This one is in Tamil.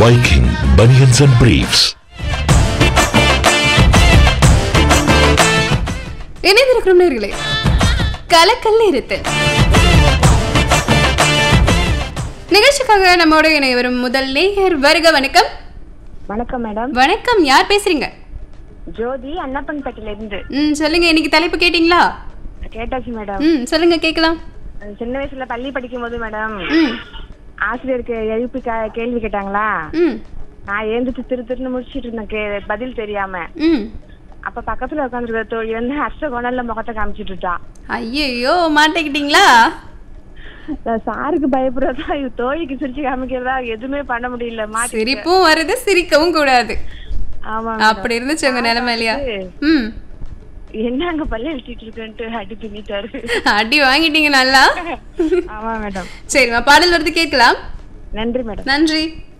Viking Bunions and Briefs. இணைந்திருக்கிறோம் நேர்களே கலக்கல் நிறுத்து நிகழ்ச்சிக்காக நம்மோட இணைய வரும் முதல் நேயர் வருக வணக்கம் வணக்கம் மேடம் வணக்கம் யார் பேசுறீங்க ஜோதி அன்னப்பன்பேட்டையில இருந்து ம் சொல்லுங்க இன்னைக்கு தலைப்பு கேட்டிங்களா கேட்டாச்சு மேடம் ம் சொல்லுங்க கேட்கலாம் சின்ன வயசுல பள்ளி படிக்கும் போது மேடம் ம் ஆசிரியருக்கு எழுப்பி கா- கேள்வி கேட்டாங்களா ம் நான் எழுந்துட்டு திரு திருன்னு முடிச்சிட்டு இருந்தேன் கே- பதில் தெரியாம ம் அப்ப பக்கத்துல உட்காந்துருக்க தோழி வந்து அஷ்ட கோணல்ல முகத்தை காமிச்சிட்டு இருக்கான் ஐயோ மாட்டிக்கிட்டீங்களா நான் சாருக்கு பயப்படுறதா இவ தோழிக்கு சிரிச்சு காமிக்கிறதா எதுவுமே பண்ண முடியல மாட்டி சிரிப்பும் வருது சிரிக்கவும் கூடாது ஆமா அப்படி இருந்துச்சு உங்க நிலைமை இல்லையா ம் என்ன அங்க பள்ளி எழுச்சிட்டு இருக்கேன்ட்டு அடி பின்னிட்டாரு அடி வாங்கிட்டீங்க நல்லா ஆமா மேடம் சரிம்மா பாடல் வருது கேட்கலாம் நன்றி மேடம் நன்றி